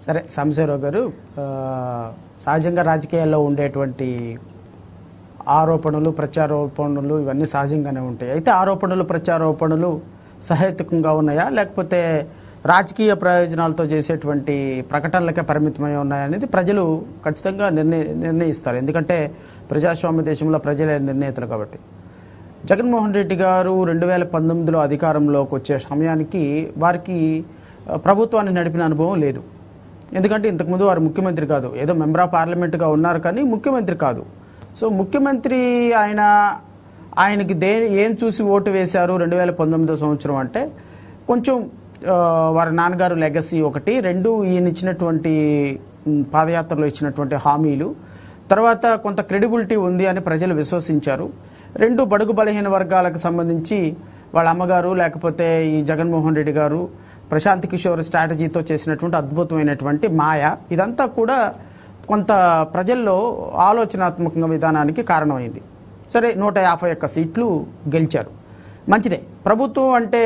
సరే సాంబశివరావు గారు ఆ, సహజంగా రాజకీయాల్లో ఉండేటువంటి ఆరోపణలు ప్రత్యారోపణలు ఇవన్నీ సహజంగానే ఉంటాయి అయితే ఆరోపణలు ప్రత్యారోపణలు సహేతుకంగా ఉన్నాయా లేకపోతే రాజకీయ ప్రయోజనాలతో చేసేటువంటి ప్రకటనలకే పరిమితమై ఉన్నాయనేది ప్రజలు ఖచ్చితంగా నిర్ణయి నిర్ణయిస్తారు ఎందుకంటే ప్రజాస్వామ్య దేశంలో ప్రజలే నిర్ణేతలు కాబట్టి జగన్మోహన్ రెడ్డి గారు రెండు వేల పంతొమ్మిదిలో అధికారంలోకి వచ్చే సమయానికి వారికి ఆ, ప్రభుత్వాన్ని నడిపిన అనుభవం లేదు ఎందుకంటే ఇంతకుముందు వారు ముఖ్యమంత్రి కాదు ఏదో మెంబర్ ఆఫ్ పార్లమెంట్గా ఉన్నారు కానీ ముఖ్యమంత్రి కాదు సో ముఖ్యమంత్రి ఆయన ఆయనకి దే ఏం చూసి ఓటు వేశారు రెండు వేల పంతొమ్మిదో సంవత్సరం అంటే కొంచెం ఆ, వారి నాన్నగారు లెగసీ ఒకటి రెండు ఈయన ఇచ్చినటువంటి ఉమ్, పాదయాత్రలో ఇచ్చినటువంటి హామీలు తర్వాత కొంత క్రెడిబిలిటీ ఉంది అని ప్రజలు విశ్వసించారు రెండు బడుగు బలహీన వర్గాలకు సంబంధించి వాళ్ళ అమ్మగారు లేకపోతే ఈ జగన్మోహన్ రెడ్డి గారు ప్రశాంత్ కిషోర్ స్ట్రాటజీతో చేసినటువంటి అద్భుతమైనటువంటి మాయ ఇదంతా కూడా కొంత ప్రజల్లో ఆలోచనాత్మకంగా విధానానికి కారణమైంది సరే నూట యాభై ఒక్క సీట్లు గెలిచారు మంచిదే ప్రభుత్వం అంటే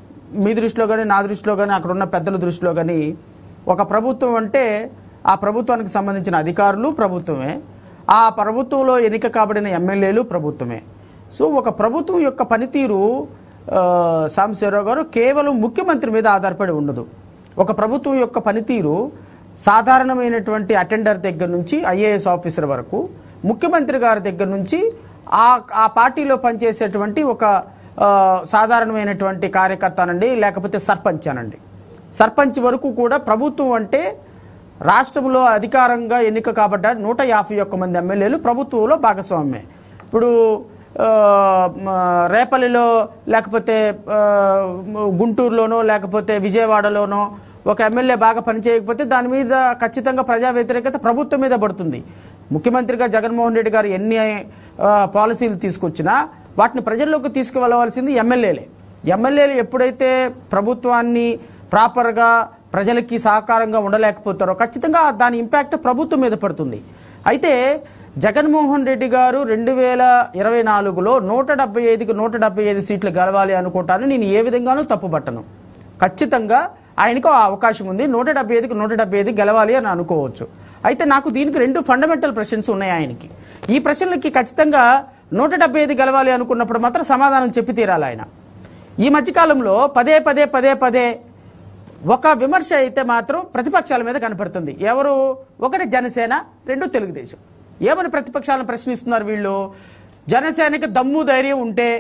మీ దృష్టిలో కానీ నా దృష్టిలో కానీ అక్కడ ఉన్న పెద్దల దృష్టిలో కానీ ఒక ప్రభుత్వం అంటే ఆ ప్రభుత్వానికి సంబంధించిన అధికారులు ప్రభుత్వమే ఆ ప్రభుత్వంలో ఎన్నిక కాబడిన ఎమ్మెల్యేలు ప్రభుత్వమే సో ఒక ప్రభుత్వం యొక్క పనితీరు ఆ, సాంబశివరావు గారు కేవలం ముఖ్యమంత్రి మీద ఆధారపడి ఉండదు ఒక ప్రభుత్వం యొక్క పనితీరు సాధారణమైనటువంటి అటెండర్ దగ్గర నుంచి ఐఏఎస్ ఆఫీసర్ వరకు ముఖ్యమంత్రి గారి దగ్గర నుంచి ఆ ఆ పార్టీలో పనిచేసేటువంటి ఒక ఆ, సాధారణమైనటువంటి కార్యకర్త అనండి లేకపోతే సర్పంచ్ అనండి సర్పంచ్ వరకు కూడా ప్రభుత్వం అంటే రాష్ట్రంలో అధికారంగా ఎన్నిక కాబడ్డ నూట యాభై ఒక్క మంది ఎమ్మెల్యేలు ప్రభుత్వంలో భాగస్వామ్యమే ఇప్పుడు ఆ, మ, రేపల్లిలో లేకపోతే ఆ, గుంటూరులోనో లేకపోతే విజయవాడలోనో ఒక ఎమ్మెల్యే బాగా పనిచేయకపోతే దాని మీద ఖచ్చితంగా ప్రజా వ్యతిరేకత ప్రభుత్వం మీద పడుతుంది ముఖ్యమంత్రిగా జగన్మోహన్ రెడ్డి గారు ఎన్ని ఆ, పాలసీలు తీసుకొచ్చినా వాటిని ప్రజల్లోకి తీసుకువెళ్ళవలసింది ఎమ్మెల్యేలే ఎమ్మెల్యేలు ఎప్పుడైతే ప్రభుత్వాన్ని ప్రాపర్గా ప్రజలకి సహకారంగా ఉండలేకపోతారో ఖచ్చితంగా దాని ఇంపాక్ట్ ప్రభుత్వం మీద పడుతుంది అయితే జగన్మోహన్ రెడ్డి గారు రెండు వేల ఇరవై నాలుగులో నూట డెబ్బై ఐదుకి నూట డెబ్బై ఐదు సీట్లు గెలవాలి అనుకుంటాను నేను ఏ విధంగానూ తప్పుపట్టను ఖచ్చితంగా ఆయనకు ఆ అవకాశం ఉంది నూట డెబ్బై ఐదుకి నూట డెబ్బై ఐదు గెలవాలి అని అనుకోవచ్చు అయితే నాకు దీనికి రెండు ఫండమెంటల్ ప్రశ్నస్ ఉన్నాయి ఆయనకి ఈ ప్రశ్నలకి ఖచ్చితంగా నూట డెబ్బై ఐదు గెలవాలి అనుకున్నప్పుడు మాత్రం సమాధానం చెప్పి తీరాలి ఆయన ఈ మధ్యకాలంలో పదే పదే పదే పదే ఒక విమర్శ అయితే మాత్రం ప్రతిపక్షాల మీద కనపడుతుంది ఎవరు ఒకటి జనసేన రెండు తెలుగుదేశం ఏమని ప్రతిపక్షాలను ప్రశ్నిస్తున్నారు వీళ్ళు జనసేనకి దమ్ము ధైర్యం ఉంటే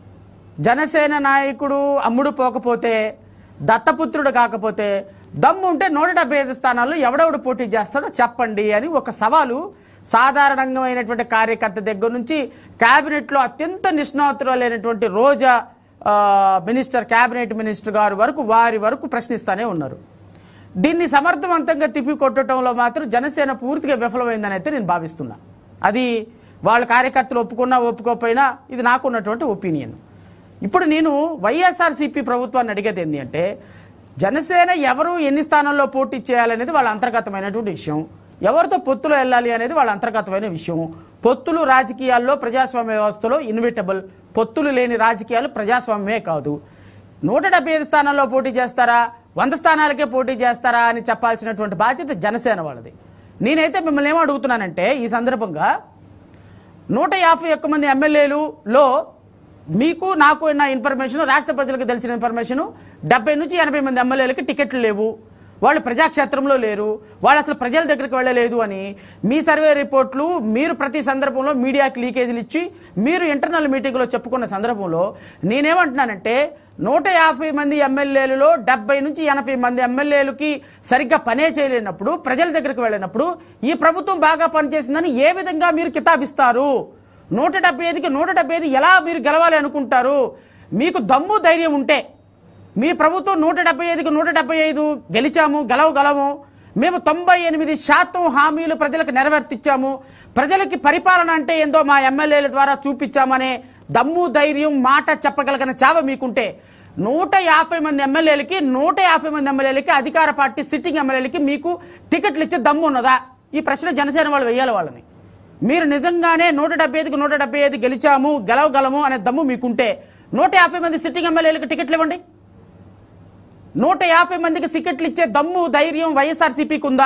జనసేన నాయకుడు అమ్ముడు పోకపోతే దత్తపుత్రుడు కాకపోతే దమ్ము ఉంటే నూట డెబ్బై ఐదు స్థానాల్లో ఎవడెవడు పోటీ చేస్తాడో చెప్పండి అని ఒక సవాలు సాధారణమైనటువంటి కార్యకర్త దగ్గర నుంచి కేబినెట్లో అత్యంత నిష్ణాతురాలైనటువంటి రోజా ఆ, మినిస్టర్ కేబినెట్ మినిస్టర్ గారు వరకు వారి వరకు ప్రశ్నిస్తానే ఉన్నారు దీన్ని సమర్థవంతంగా తిప్పికొట్టడంలో మాత్రం జనసేన పూర్తిగా విఫలమైందని అయితే నేను భావిస్తున్నా అది వాళ్ళ కార్యకర్తలు ఒప్పుకున్నా ఒప్పుకోకపోయినా ఇది నాకున్నటువంటి ఒపీనియన్ ఇప్పుడు నేను వైఎస్ఆర్సీపీ ప్రభుత్వాన్ని అడిగేది ఏంటి అంటే జనసేన ఎవరు ఎన్ని స్థానాల్లో పోటీ చేయాలనేది వాళ్ళ అంతర్గతమైనటువంటి విషయం ఎవరితో పొత్తులో వెళ్ళాలి అనేది వాళ్ళ అంతర్గతమైన విషయం పొత్తులు రాజకీయాల్లో ప్రజాస్వామ్య వ్యవస్థలో ఇన్విటబుల్ పొత్తులు లేని రాజకీయాలు ప్రజాస్వామ్యమే కాదు నూట డెబ్బై ఐదు స్థానాల్లో పోటీ చేస్తారా వంద స్థానాలకే పోటీ చేస్తారా అని చెప్పాల్సినటువంటి బాధ్యత జనసేన వాళ్ళది నేనైతే మిమ్మల్ని ఏమో అడుగుతున్నానంటే ఈ సందర్భంగా నూట యాభై ఒక్క మంది ఎమ్మెల్యేలులో మీకు నాకు ఉన్న ఇన్ఫర్మేషన్ రాష్ట్ర ప్రజలకు తెలిసిన ఇన్ఫర్మేషన్ డెబ్బై నుంచి ఎనభై మంది ఎమ్మెల్యేలకి టికెట్లు లేవు వాళ్ళు ప్రజాక్షేత్రంలో లేరు వాళ్ళు అసలు ప్రజల దగ్గరికి వెళ్ళలేదు అని మీ సర్వే రిపోర్ట్లు మీరు ప్రతి సందర్భంలో మీడియాకి లీకేజీలు ఇచ్చి మీరు ఇంటర్నల్ మీటింగ్లో చెప్పుకున్న సందర్భంలో నేనేమంటున్నానంటే నూట యాభై మంది ఎమ్మెల్యేలలో డెబ్బై నుంచి ఎనభై మంది ఎమ్మెల్యేలకి సరిగ్గా పనే చేయలేనప్పుడు ప్రజల దగ్గరికి వెళ్ళినప్పుడు ఈ ప్రభుత్వం బాగా పనిచేసిందని ఏ విధంగా మీరు కితాబిస్తారు నూట డెబ్బై ఐదుకి నూట డెబ్బై ఐదు ఎలా మీరు గెలవాలి అనుకుంటారు మీకు దమ్ము ధైర్యం ఉంటే మీ ప్రభుత్వం నూట డెబ్బై ఐదుకి నూట డెబ్బై ఐదు గెలిచాము గెలవగలము మేము తొంభై ఎనిమిది శాతం హామీలు ప్రజలకు నెరవేర్తిచ్చాము ప్రజలకి పరిపాలన అంటే ఏందో మా ఎమ్మెల్యేల ద్వారా చూపించామనే దమ్ము ధైర్యం మాట చెప్పగలిగిన చావ మీకుంటే నూట యాభై మంది ఎమ్మెల్యేలకి నూట యాభై మంది ఎమ్మెల్యేలకి అధికార పార్టీ సిట్టింగ్ ఎమ్మెల్యేలకి మీకు టికెట్లు ఇచ్చే దమ్ము ఉన్నదా ఈ ప్రశ్న జనసేన వాళ్ళు వేయాలి వాళ్ళని మీరు నిజంగానే నూట డెబ్బై ఐదుకి నూట డెబ్బై ఐదు గెలిచాము గెలవగలము అనే దమ్ము మీకుంటే నూట యాభై మంది సిట్టింగ్ ఎమ్మెల్యేలకు టికెట్లు ఇవ్వండి నూట యాభై మందికి టికెట్లు ఇచ్చే దమ్ము ధైర్యం వైఎస్ఆర్సీపీకి ఉందా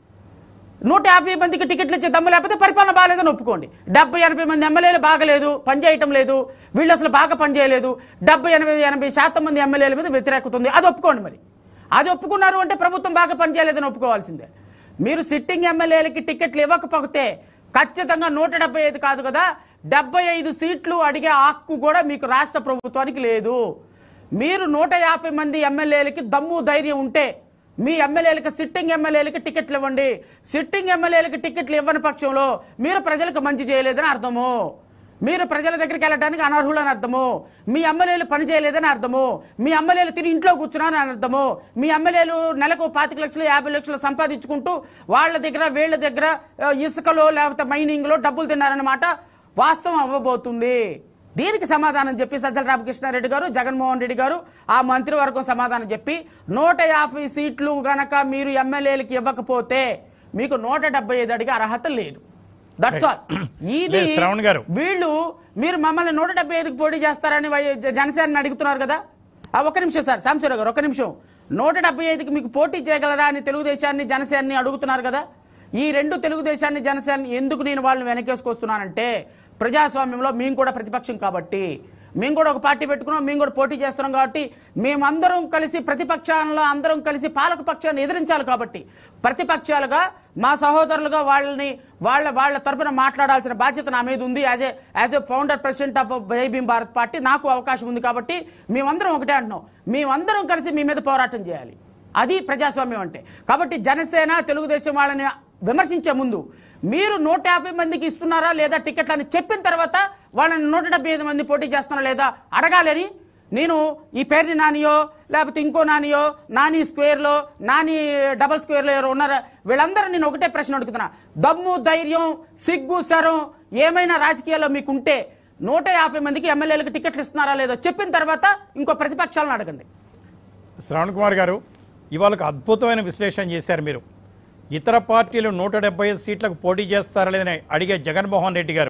నూట యాభై మందికి టికెట్లు ఇచ్చే దమ్ము లేకపోతే పరిపాలన బాగాలేదని ఒప్పుకోండి డెబ్బై ఎనభై మంది ఎమ్మెల్యేలు బాగలేదు పనిచేయటం లేదు వీళ్ళు అసలు బాగా పనిచేయలేదు డెబ్బై ఎనభై ఎనభై శాతం మంది ఎమ్మెల్యేల మీద వ్యతిరేకత ఉంది అది ఒప్పుకోండి మరి అది ఒప్పుకున్నారు అంటే ప్రభుత్వం బాగా పనిచేయలేదని ఒప్పుకోవాల్సిందే మీరు సిట్టింగ్ ఎమ్మెల్యేలకి టికెట్లు ఇవ్వకపోతే ఖచ్చితంగా నూట డెబ్బై ఐదు కాదు కదా డెబ్బై ఐదు సీట్లు అడిగే హక్కు కూడా మీకు రాష్ట్ర ప్రభుత్వానికి లేదు మీరు నూట యాభై మంది ఎమ్మెల్యేలకి దమ్ము ధైర్యం ఉంటే మీ ఎమ్మెల్యేలకి సిట్టింగ్ ఎమ్మెల్యేలకి టికెట్లు ఇవ్వండి సిట్టింగ్ ఎమ్మెల్యేలకి టికెట్లు ఇవ్వని పక్షంలో మీరు ప్రజలకు మంచి చేయలేదని అర్థము మీరు ప్రజల దగ్గరికి వెళ్ళడానికి అనర్హులని అర్థము మీ ఎమ్మెల్యేలు పని చేయలేదని అర్థము మీ ఎమ్మెల్యేలు తిని ఇంట్లో కూర్చున్నారని అర్థము మీ ఎమ్మెల్యేలు నెలకు పాతిక లక్షలు యాభై లక్షలు సంపాదించుకుంటూ వాళ్ళ దగ్గర వీళ్ళ దగ్గర ఆ, ఇసుకలో లేకపోతే మైనింగ్లో డబ్బులు తిన్నారన్నమాట వాస్తవం అవ్వబోతుంది దీనికి సమాధానం చెప్పి సజ్జల రామకృష్ణారెడ్డి గారు జగన్మోహన్ రెడ్డి గారు ఆ మంత్రివర్గం సమాధానం చెప్పి నూట యాభై సీట్లు గనక మీరు ఎమ్మెల్యేలకి ఇవ్వకపోతే మీకు నూట డెబ్బై ఐదు అడిగే అర్హత లేదు దట్స్ ఆల్ ఇది లేదు, శ్రవణ్ గారు. వీళ్ళు మీరు మమ్మల్ని నూట డెబ్బై ఐదుకి పోటీ చేస్తారని వై- జ- జనసేనని అడుగుతున్నారు కదా ఆ, ఒక్క నిమిషం సార్ సాంబశివరావు గారు ఒక్క నిమిషం నూట డెబ్బై ఐదుకి మీకు పోటీ చేయగలరా అని తెలుగుదేశాన్ని జనసేనని అడుగుతున్నారు కదా ఈ రెండు తెలుగుదేశాన్ని జనసేనని ఎందుకు నేను వాళ్ళని వెనకేసుకొస్తున్నానంటే ప్రజాస్వామ్యంలో మేము కూడా ప్రతిపక్షం కాబట్టి మేము కూడా ఒక పార్టీ పెట్టుకున్నాం మేము కూడా పోటీ చేస్తున్నాం కాబట్టి మేమందరం కలిసి ప్రతిపక్షాల్లో అందరం కలిసి పాలక పక్షాన్ని ఎదిరించాలి కాబట్టి ప్రతిపక్షాలుగా మా సహోదరులుగా వాళ్ళని వాళ్ళ వాళ్ళ తరపున మాట్లాడాల్సిన బాధ్యత నా మీద ఉంది as a as a founder president of Jai Bhim Bharat party నాకు అవకాశం ఉంది కాబట్టి మేమందరం ఒకటే అంటున్నాం మేమందరం కలిసి మీ మీద పోరాటం చేయాలి అది ప్రజాస్వామ్యం అంటే కాబట్టి జనసేన తెలుగుదేశం వాళ్ళని విమర్శించే ముందు మీరు నూట యాభై మందికి ఇస్తున్నారా లేదా టికెట్లు అని చెప్పిన తర్వాత వాళ్ళని నూట డెబ్బై ఐదు మంది పోటీ చేస్తున్నారా లేదా అడగాలని నేను ఈ పేరుని నానియో లేకపోతే ఇంకో నానియో నాని స్క్వేర్లో నాని డబల్ స్క్వేర్లో ఎవరు ఉన్నారా వీళ్ళందరూ నేను ఒకటే ప్రశ్న అడుగుతున్నా దమ్ము ధైర్యం సిగ్గు శరం ఏమైనా రాజకీయాల్లో మీకు ఉంటే నూట యాభై మందికి ఎమ్మెల్యేలకు టికెట్లు ఇస్తున్నారా లేదో చెప్పిన తర్వాత ఇంకో ప్రతిపక్షాలను అడగండి శ్రవణ్ కుమార్ గారు ఇవాళ ఒక అద్భుతమైన విశ్లేషణ చేశారు మీరు ఇతర పార్టీలు నూట డెబ్బై సీట్లకు పోటీ చేస్తారా లేదని అడిగే జగన్మోహన్ రెడ్డి గారు